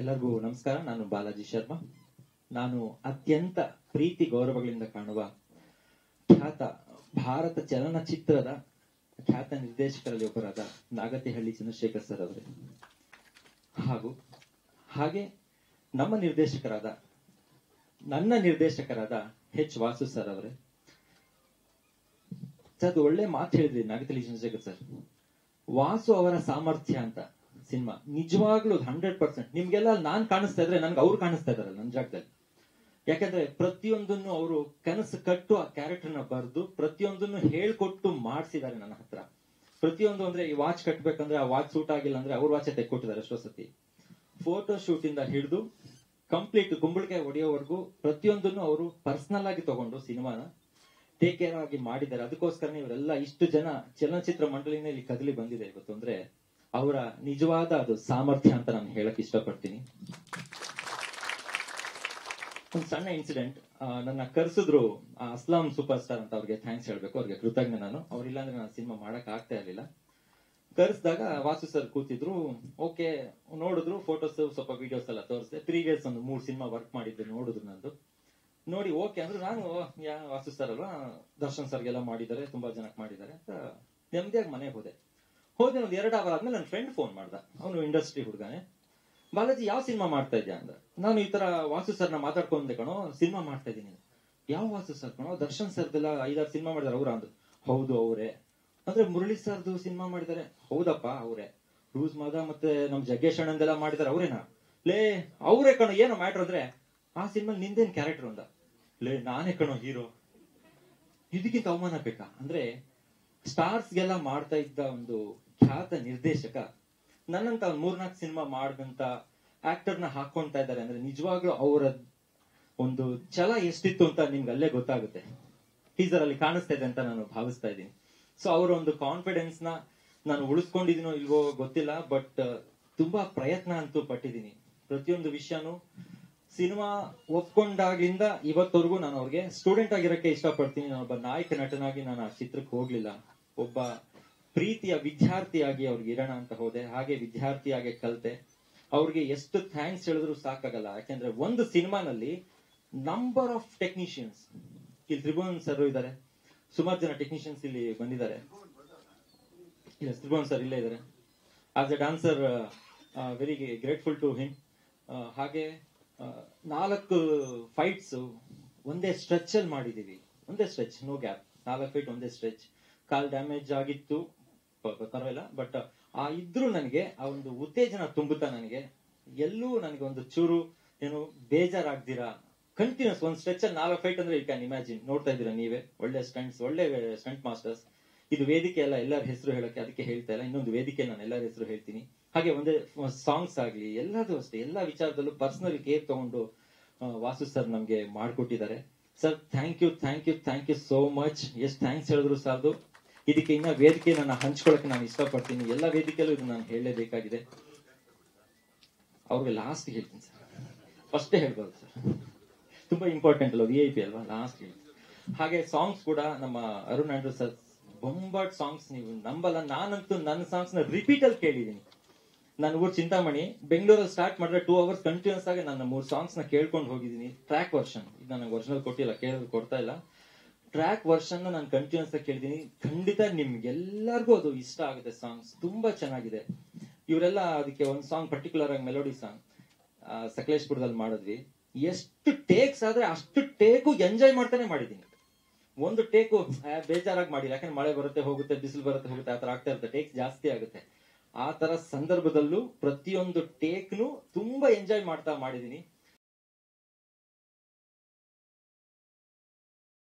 ಎಲ್ಲರಿಗೂ ನಮಸ್ಕಾರ ನಾನು ಬಾಲಾಜಿ ಶರ್ಮಾ ನಾನು ಅತ್ಯಂತ ಪ್ರೀತಿ ಗೌರವಗಳಿಂದ ಕಾಣುವ ಖ್ಯಾತ ಭಾರತ ಚಲನಚಿತ್ರದ ಖ್ಯಾತ ನಿರ್ದೇಶಕರಲ್ಲಿ ಒಬ್ಬರಾದ ನಾಗತಿಹಳ್ಳಿ ಚಂದ್ರಶೇಖರ್ ಸರ್ ಅವರೇ ಹಾಗೂ ಹಾಗೆ ನಮ್ಮ ನಿರ್ದೇಶಕರಾದ ನನ್ನ ನಿರ್ದೇಶಕರಾದ ಎಚ್ ವಾಸು ಸರ್ ಅವರೇ ಸರ್ ಅದು ಒಳ್ಳೆ ಮಾತು ಹೇಳಿದ್ರಿ ನಾಗತಿಹಳ್ಳಿ ಚಂದ್ರಶೇಖರ್ ಸರ್ ವಾಸು ಅವರ ಸಾಮರ್ಥ್ಯ ಅಂತ ಸಿನಿಮಾ ನಿಜವಾಗ್ಲೂ ಹಂಡ್ರೆಡ್ ಪರ್ಸೆಂಟ್ ನಿಮ್ಗೆಲ್ಲ ನಾನ್ ಕಾಣಿಸ್ತಾ ಇದ್ರೆ ನನ್ಗೆ ಅವ್ರು ಕಾಣಿಸ್ತಾ ಇದಾರಲ್ಲ ನನ್ನ ಜಾಗದಲ್ಲಿ ಯಾಕಂದ್ರೆ ಪ್ರತಿಯೊಂದನ್ನು ಅವರು ಕನಸು ಕಟ್ಟು ಆ ಕ್ಯಾರೆಕ್ಟರ್ ನ ಬರೆದು ಪ್ರತಿಯೊಂದನ್ನು ಹೇಳ್ಕೊಟ್ಟು ಮಾಡಿಸಿದ್ದಾರೆ ನನ್ನ ಹತ್ರ ಪ್ರತಿಯೊಂದು ಅಂದ್ರೆ ಈ ವಾಚ್ ಕಟ್ಬೇಕಂದ್ರೆ ಆ ವಾಚ್ ಸೂಟ್ ಆಗಿಲ್ಲ ಅಂದ್ರೆ ಅವ್ರ ವಾಚ್ ತೆಕ್ಕೊಟ್ಟಿದ್ದಾರೆ ಎಷ್ಟೋ ಸತಿ ಫೋಟೋ ಶೂಟ್ ಇಂದ ಹಿಡಿದು ಕಂಪ್ಲೀಟ್ ಕುಂಬಳಕಾಯಿ ಹೊಡೆಯೋವರೆಗೂ ಪ್ರತಿಯೊಂದನ್ನು ಅವರು ಪರ್ಸನಲ್ ಆಗಿ ತಗೊಂಡು ಸಿನಿಮಾನ ಟೇಕ್ ಕೇರ್ ಆಗಿ ಮಾಡಿದ್ದಾರೆ ಅದಕ್ಕೋಸ್ಕರ ಇವರೆಲ್ಲ ಇಷ್ಟು ಜನ ಚಲನಚಿತ್ರ ಮಂಡಳಿನೇ ಇಲ್ಲಿ ಕದಲಿ ಬಂದಿದೆ ಇವತ್ತು ಅಂದ್ರೆ ಅವರ ನಿಜವಾದ ಅದು ಸಾಮರ್ಥ್ಯ ಅಂತ ನಾನು ಹೇಳಕ್ ಇಷ್ಟಪಡ್ತೀನಿ ಒಂದು ಸಣ್ಣ ಇನ್ಸಿಡೆಂಟ್ ನನ್ನ ಕರೆಸಿದ್ರು ಅಸ್ಲಾಂ ಸೂಪರ್ ಸ್ಟಾರ್ ಅಂತ ಅವ್ರಿಗೆ ಥ್ಯಾಂಕ್ಸ್ ಹೇಳ್ಬೇಕು ಅವ್ರಿಗೆ ಕೃತಜ್ಞ ನಾನು ಅವ್ರಿಲ್ಲ ಅಂದ್ರೆ ನಾನು ಸಿನಿಮಾ ಮಾಡಕ್ ಆಗ್ತಾ ಇರ್ಲಿಲ್ಲ ಕರೆಸಿದಾಗ ವಾಸು ಸರ್ ಕೂತಿದ್ರು ಓಕೆ ನೋಡಿದ್ರು ಫೋಟೋಸ್ ಸ್ವಲ್ಪ ವಿಡಿಯೋಸ್ ಎಲ್ಲ ತೋರಿಸಿದೆ ಪ್ರೀವಿಯಸ್ ಒಂದು ಮೂರ್ ಸಿನಿಮಾ ವರ್ಕ್ ಮಾಡಿದ್ದು ನೋಡಿದ್ರು ನಂದು ನೋಡಿ ಓಕೆ ಅಂದ್ರೆ ನಾನು ಯಾ ವಾಸು ಸರ್ ಅಲ್ವಾ ದರ್ಶನ್ ಸರ್ಗೆಲ್ಲ ಮಾಡಿದ್ದಾರೆ ತುಂಬಾ ಜನಕ್ಕೆ ಮಾಡಿದ್ದಾರೆ ಅಂತ ನೆಮ್ಮದಿಯಾಗಿ ಮನೆಗೆ ಹೋದೆ ಹೋದೆ ಒಂದ್ ಎರಡು ಅವರ್ ಆದ್ಮೇಲೆ ನನ್ನ ಫ್ರೆಂಡ್ ಫೋನ್ ಮಾಡ್ದ ಅವನು ಇಂಡಸ್ಟ್ರಿ ಹುಡುಗಾನೆ ಬಾಲಾಜಿ ಯಾವ ಸಿನಿಮಾ ಮಾಡ್ತಾ ಇದ್ಯಾ ಅಂದ ನಾನು ಈ ತರ ವಾಸು ಸರ್ನ ಮಾತಾಡ್ಕೊಂಡೆ ಕಣೋ ಸಿನಿಮಾ ಮಾಡ್ತಾ ಇದ್ದೀನಿ ಯಾವ ವಾಸು ಸರ್ ಕಣೋ ದರ್ಶನ್ ಸರ್ದೆಲ್ಲ ಐದಾರು ಸಿನಿಮಾ ಮಾಡಿದಾರೆ ಅವ್ರ ಅಂದ್ರು ಹೌದು ಅವರೇ ಅಂದ್ರೆ ಮುರಳಿ ಸರ್ದು ಸಿನಿಮಾ ಮಾಡಿದ್ದಾರೆ ಹೌದಪ್ಪ ಅವರೇ ರೂಸ್ ಮಾದ ಮತ್ತೆ ನಮ್ ಜಗ್ಗೇಶ್ ಅಣ್ಣಂದೆಲ್ಲ ಮಾಡಿದಾರೆ ಅವ್ರೇನಾ ಲೇ ಅವರೇ ಕಣೋ ಏನೋ ಮ್ಯಾಟ್ರ್ ಅಂದ್ರೆ ಆ ಸಿನಿಮಾ ನಿಂದೇನ್ ಕ್ಯಾರೆಕ್ಟರ್ ಅಂದ ಲೇ ನಾನೇ ಕಣೋ ಹೀರೋ ಇದಕ್ಕಿಂತ ಅವಮಾನ ಬೇಕಾ ಅಂದ್ರೆ ಸ್ಟಾರ್ಸ್ ಗೆಲ್ಲ ಮಾಡ್ತಾ ಇದ್ದ ಒಂದು ಖ್ಯಾತ ನಿರ್ದೇಶಕ ನನ್ನಂತ ಒಂದ್ ಮೂರ್ನಾಲ್ಕು ಸಿನಿಮಾ ಮಾಡಿದಂತ ಆಕ್ಟರ್ ನ ಹಾಕೊಂತಾ ಇದ್ದಾರೆ ಅಂದ್ರೆ ನಿಜವಾಗ್ಲೂ ಅವರ ಒಂದು ಛಲ ಎಷ್ಟಿತ್ತು ಅಂತ ನಿಮ್ಗೆ ಅಲ್ಲೇ ಗೊತ್ತಾಗುತ್ತೆ ಟೀಸರ್ ಅಲ್ಲಿ ಕಾಣಿಸ್ತಾ ಇದೆ ಅಂತ ನಾನು ಭಾವಿಸ್ತಾ ಇದ್ದೀನಿ ಸೊ ಅವರ ಒಂದು ಕಾನ್ಫಿಡೆನ್ಸ್ ನ ನಾನು ಉಳಿಸ್ಕೊಂಡಿದ್ದೀನೋ ಇಲ್ವೋ ಗೊತ್ತಿಲ್ಲ ಬಟ್ ತುಂಬಾ ಪ್ರಯತ್ನ ಅಂತೂ ಪಟ್ಟಿದ್ದೀನಿ ಪ್ರತಿಯೊಂದು ವಿಷಯನೂ ಸಿನಿಮಾ ಒಪ್ಕೊಂಡಾಗ್ಲಿಂದ ಇವತ್ತವರೆಗೂ ನಾನು ಅವ್ರಿಗೆ ಸ್ಟೂಡೆಂಟ್ ಆಗಿರಕ್ಕೆ ಇಷ್ಟಪಡ್ತೀನಿ ನಾನು ಒಬ್ಬ ನಾಯಕ ನಟನಾಗಿ ನಾನು ಆ ಚಿತ್ರಕ್ಕೆ ಹೋಗ್ಲಿಲ್ಲ ಒಬ್ಬ ಪ್ರೀತಿಯ ವಿದ್ಯಾರ್ಥಿಯಾಗಿ ಅವ್ರಿಗೆ ಇರೋಣ ಅಂತ ಹೋದೆ ಹಾಗೆ ವಿದ್ಯಾರ್ಥಿಯಾಗಿ ಕಲ್ತೆ ಅವ್ರಿಗೆ ಎಷ್ಟು ಥ್ಯಾಂಕ್ಸ್ ಹೇಳಿದ್ರು ಸಾಕಾಗಲ್ಲ ಯಾಕೆಂದ್ರೆ ಒಂದು ಸಿನಿಮಾನಲ್ಲಿ ನಂಬರ್ ಆಫ್ ಟೆಕ್ನಿಷಿಯನ್ಸ್ ಇಲ್ಲಿ ತ್ರಿಭುವನ್ ಸರ್ ಇದ್ದಾರೆ ಸುಮಾರು ಜನ ಟೆಕ್ನಿಷಿಯನ್ಸ್ ಇಲ್ಲಿ ಬಂದಿದ್ದಾರೆ ಇಲ್ಲ ತ್ರಿಭುವನ್ ಸರ್ ಇಲ್ಲೇ ಇದ್ದಾರೆ as a dancer very grateful to him ಹಾಗೆ ಆ, ನಾಲ್ಕು ಫೈಟ್ಸ್ ಒಂದೇ ಸ್ಟ್ರೆಚ್ ಅಲ್ಲಿ ಮಾಡಿದೀವಿ ಒಂದೇ ಸ್ಟ್ರೆಚ್ ನೋ ಗ್ಯಾಪ್ ನಾಲ್ಕು ಫೈಟ್ ಒಂದೇ ಸ್ಟ್ರೆಚ್ ಕಾಲ್ ಡ್ಯಾಮೇಜ್ ಆಗಿತ್ತು ಪ- ಪ- ಪರವಾಗಿಲ್ಲ ಬಟ್ ಆ ಇದ್ರೂ ನನಗೆ ಆ ಒಂದು ಉತ್ತೇಜನ ತುಂಬುತ್ತಾ ನನಗೆ ಎಲ್ಲೂ ನನಗೆ ಒಂದು ಚೂರು ಏನು ಬೇಜಾರಾಗ್ದಿರಾ ಕಂಟಿನ್ಯೂಸ್ ಒಂದ್ ಸ್ಟ್ರೆಚ್ ಅಲ್ಲಿ ನಾಲ್ಕು ಫೈಟ್ ಅಂದ್ರೆ ಯು ಕ್ಯಾನ್ ಇಮ್ಯಾಜಿನ್ ನೋಡ್ತಾ ಇದ್ದೀರಾ ನೀವೇ ಒಳ್ಳೆ ಸ್ಟಂಟ್ಸ್ ಒಳ್ಳೆ ಸ್ಟಂಟ್ ಮಾಸ್ಟರ್ಸ್ ಇದು ವೇದಿಕೆ ಅಲ್ಲ ಎಲ್ಲರ ಹೆಸರು ಹೇಳಕ್ಕೆ ಅದಕ್ಕೆ ಹೇಳ್ತಾ ಇಲ್ಲ ಇನ್ನೊಂದು ವೇದಿಕೆ ನಾನು ಎಲ್ಲರ ಹೆಸರು ಹೇಳ್ತೀನಿ ಹಾಗೆ ಒಂದೇ ಸಾಂಗ್ಸ್ ಆಗ್ಲಿ ಎಲ್ಲದೂ ಅಷ್ಟೇ ಎಲ್ಲಾ ವಿಚಾರದಲ್ಲೂ ಪರ್ಸನಲ್ ಕೇರ್ ತಗೊಂಡು ಆ, ವಾಸು ಸರ್ ನಮ್ಗೆ ಮಾಡ್ಕೊಟ್ಟಿದ್ದಾರೆ sir thank you thank you thank you so much ಎಷ್ಟು ಥ್ಯಾಂಕ್ಸ್ ಹೇಳಿದ್ರು ಸಾರ್ದು ಇದಕ್ಕೆ ಇನ್ನ ವೇದಿಕೆ ನನ್ನ ಹಂಚ್ಕೊಳಕ್ಕೆ ನಾನು ಇಷ್ಟಪಡ್ತೀನಿ ಎಲ್ಲ ವೇದಿಕೆಯಲ್ಲೂ ಇದು ನಾನು ಹೇಳಲೇಬೇಕಾಗಿದೆ ಅವ್ರಿಗೆ ಲಾಸ್ಟ್ ಹೇಳ್ತೀನಿ ಸರ್ ಫಸ್ಟೇ ಹೇಳ್ಬೋದು ಸರ್ ತುಂಬಾ ಇಂಪಾರ್ಟೆಂಟ್ ಅಲ್ವಾ ವಿ ಐ ಪಿ ಅಲ್ವಾ ಲಾಸ್ಟ್ ಹೇಳಿ ಹಾಗೆ ಸಾಂಗ್ಸ್ ಕೂಡ ನಮ್ಮ ಅರುಣ್ ಆಂಡ್ರೂ ಸರ್ ಬೊಂಬಾಟ್ ಸಾಂಗ್ಸ್ ನೀವು ನಂಬಲ್ಲ ನಾನಂತೂ ನನ್ನ ಸಾಂಗ್ಸ್ ನ ರಿಪೀಟ್ ಅಲ್ಲಿ ಕೇಳಿದೀನಿ ನಾನು ಊರ್ ಚಿಂತಾಮಣಿ ಬೆಂಗಳೂರಲ್ಲಿ ಸ್ಟಾರ್ಟ್ ಮಾಡಿದ್ರೆ ಟೂ ಅವರ್ಸ್ ಕಂಟಿನ್ಯೂಸ್ ಆಗಿ ನನ್ನ ಮೂರ್ ಸಾಂಗ್ಸ್ ನ ಕೇಳ್ಕೊಂಡು ಹೋಗಿದ್ದೀನಿ ಟ್ರ್ಯಾಕ್ ವರ್ಷನ್ ಇದು ನನಗೆ ಒರಿಜಿನಲ್ ಕೊಟ್ಟಿಲ್ಲ ಕೇಳಿದ್ರೆ ಕೊಡ್ತಾ ಇಲ್ಲ ಟ್ರ್ಯಾಕ್ ವರ್ಷನ್ ನಾನು ಕಂಟಿನ್ಯೂಸ್ ಆಗಿ ಕೇಳಿದೀನಿ ಖಂಡಿತ ನಿಮ್ಗೆಲ್ಲರಿಗೂ ಅದು ಇಷ್ಟ ಆಗುತ್ತೆ ಸಾಂಗ್ಸ್ ತುಂಬಾ ಚೆನ್ನಾಗಿದೆ ಇವರೆಲ್ಲ ಅದಕ್ಕೆ ಒಂದು ಸಾಂಗ್ ಪರ್ಟಿಕ್ಯುಲರ್ ಆಗಿ ಮೆಲೋಡಿ ಸಾಂಗ್ ಸಕಲೇಶ್ಪುರದಲ್ಲಿ ಮಾಡಿದ್ವಿ ಎಷ್ಟು ಟೇಕ್ಸ್ ಆದ್ರೆ ಅಷ್ಟು ಟೇಕು ಎಂಜಾಯ್ ಮಾಡ್ತಾನೆ ಮಾಡಿದೀನಿ ಒಂದು ಟೇಕು ಬೇಜಾರಾಗಿ ಮಾಡಿಲ್ಲ ಯಾಕಂದ್ರೆ ಮಳೆ ಬರುತ್ತೆ ಹೋಗುತ್ತೆ ಬಿಸಿಲು ಬರುತ್ತೆ ಹೋಗುತ್ತೆ ಆತರ ಆಗ್ತಾ ಇರುತ್ತೆ ಟೇಕ್ಸ್ ಜಾಸ್ತಿ ಆಗುತ್ತೆ ಆ ತರ ಸಂದರ್ಭದಲ್ಲೂ ಪ್ರತಿಯೊಂದು ಟೇಕ್ನು ತುಂಬಾ ಎಂಜಾಯ್ ಮಾಡ್ತಾ ಮಾಡಿದೀನಿ